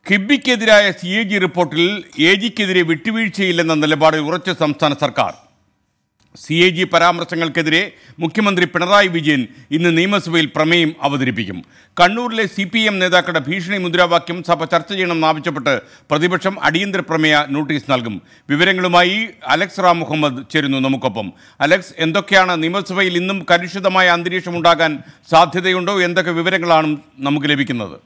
കിബിക്കെതിരായ C A G റിപ്പോർട്ടിൽ A ജിക്കെതിരെ വിട്ടുവീഴ്ചയില്ലെന്ന നിലപാടിൽ ഉറച്ച സംസ്ഥാന സർക്കാർ സി എ ജി പരാമർശങ്ങൾക്കെതിരെ മുഖ്യമന്ത്രി പിണറായി വിജയൻ ഇന്ന് നിയമസഭയിൽ പ്രമേയം അവതരിപ്പിക്കും കണ്ണൂരിലെ സി പി എം നേതാക്കളുടെ ഭീഷണി മുദ്രാവാക്യം സഭ ചർച്ച ചെയ്യണമെന്നാവശ്യപ്പെട്ട് പ്രതിപക്ഷം അടിയന്തര പ്രമേയ നോട്ടീസ് നൽകും വിവരങ്ങളുമായി അലക്സ് റാം മുഹമ്മദ് ചേരുന്നു നമുക്കൊപ്പം അലക്സ് എന്തൊക്കെയാണ് നിയമസഭയിൽ ഇന്നും കലുഷിതമായ അന്തരീക്ഷം ഉണ്ടാകാൻ സാധ്യതയുണ്ടോ എന്തൊക്കെ വിവരങ്ങളാണ് നമുക്ക് ലഭിക്കുന്നത്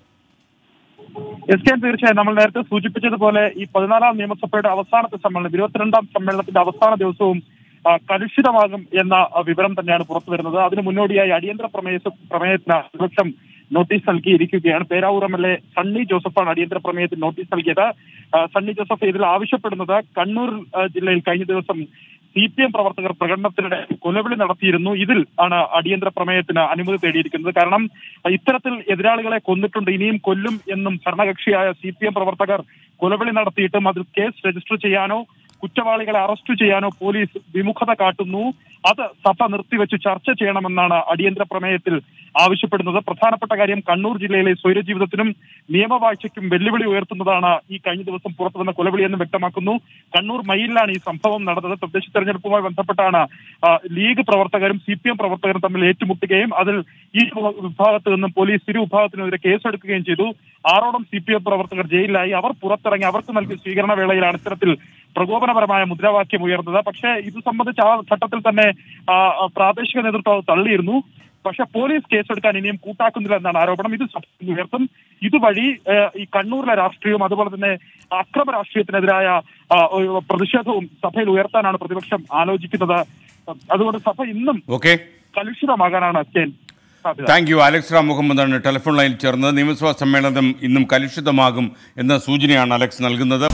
എസ് കെ തീർച്ചയായും നമ്മൾ നേരത്തെ സൂചിപ്പിച്ചതുപോലെ ഈ പതിനാലാം നിയമസഭയുടെ അവസാനത്തെ സമ്മേളനം ഇരുപത്തിരണ്ടാം സമ്മേളനത്തിന്റെ അവസാന ദിവസവും ആ, കലുഷിതമാകും എന്ന ആ, വിവരം തന്നെയാണ് പുറത്തു വരുന്നത് അതിന് മുന്നോടിയായി അടിയന്തര പ്രമേയ പ്രമേയത്തിന് പ്രതിപക്ഷം നോട്ടീസ് നൽകിയിരിക്കുകയാണ് Peravoor M L A Sunny ജോസഫാണ് അടിയന്തര പ്രമേയത്തിന് നോട്ടീസ് നൽകിയത് ആ, സണ്ണി ജോസഫ് ഇതിൽ ആവശ്യപ്പെടുന്നത് കണ്ണൂർ ആ, ജില്ലയിൽ കഴിഞ്ഞ ദിവസം സി പി എം പ്രവർത്തകർ പ്രകടനത്തിനിടെ കൊലവിളി നടത്തിയിരുന്നു ഇതിൽ ആണ് അടിയന്തര പ്രമേയത്തിന് അനുമതി തേടിയിരിക്കുന്നത് കാരണം ഇത്തരത്തിൽ എതിരാളികളെ കൊന്നിട്ടുണ്ട് ഇനിയും കൊല്ലും എന്നും ഭരണകക്ഷിയായ സി പി എം പ്രവർത്തകർ കൊലവിളി നടത്തിയിട്ടും അതിൽ കേസ് രജിസ്റ്റർ ചെയ്യാനോ കുറ്റവാളികളെ അറസ്റ്റ് ചെയ്യാനോ പോലീസ് വിമുഖത കാട്ടുന്നു അത് സഭ നിർത്തിവെച്ച് ചർച്ച ചെയ്യണമെന്നാണ് അടിയന്തര പ്രമേയത്തിൽ ആവശ്യപ്പെടുന്നത് പ്രധാനപ്പെട്ട കാര്യം കണ്ണൂർ ജില്ലയിലെ സ്വൈരജീവിതത്തിനും നിയമവാഴ്ചയ്ക്കും വെല്ലുവിളി ഉയർത്തുന്നതാണ് ഈ കഴിഞ്ഞ ദിവസം പുറത്തു വന്ന കൊലവിളി എന്ന് വ്യക്തമാക്കുന്നു കണ്ണൂർ മയിലിലാണ് ഈ സംഭവം നടന്നത് തദ്ദേശ തെരഞ്ഞെടുപ്പുമായി ബന്ധപ്പെട്ടാണ് ആ, ലീഗ് പ്രവർത്തകരും സി പി എം പ്രവർത്തകരും തമ്മിൽ ഏറ്റുമുട്ടുകയും അതിൽ ഈ വിഭാഗത്ത് നിന്നും പോലീസ് ഇരു വിഭാഗത്തിനെതിരെ കേസെടുക്കുകയും ചെയ്തു ആറോളം സി പി എം പ്രവർത്തകർ ജയിലിലായി അവർ പുറത്തിറങ്ങി അവർക്ക് നൽകിയ സ്വീകരണ വേളയിലാണ് ഇത്തരത്തിൽ പ്രകോപനപരമായ മുദ്രാവാക്യം ഉയർന്നത് പക്ഷേ ഇത് സംബന്ധിച്ച് ആ ഘട്ടത്തിൽ തന്നെ ആ, ആ, പ്രാദേശിക നേതൃത്വം അത് തള്ളിയിരുന്നു പക്ഷെ പോലീസ് കേസെടുക്കാൻ ഇനിയും കൂട്ടാക്കുന്നില്ല എന്നാണ് ആരോപണം ഇത് സഭയിൽ ഉയർത്തും ഇതുവഴി ഏഹ്, ഈ കണ്ണൂരിലെ രാഷ്ട്രീയവും അതുപോലെ തന്നെ അക്രമ രാഷ്ട്രീയത്തിനെതിരായ ആ, ഒരു പ്രതിഷേധവും സഭയിൽ ഉയർത്താനാണ് പ്രതിപക്ഷം ആലോചിക്കുന്നത് അതുകൊണ്ട് സഭ ഇന്നും ഓക്കെ കലുഷിതമാകാനാണ് അച്ഛൻ സാധ്യത താങ്ക് യു അലക്സ് റാം മുഹമ്മദാണ് ടെലിഫോൺ ലൈനിൽ ചേർന്നത് നിയമസഭാ സമ്മേളനം ഇന്നും കലുഷിതമാകും എന്ന സൂചനയാണ് അലക്സ് നൽകുന്നത്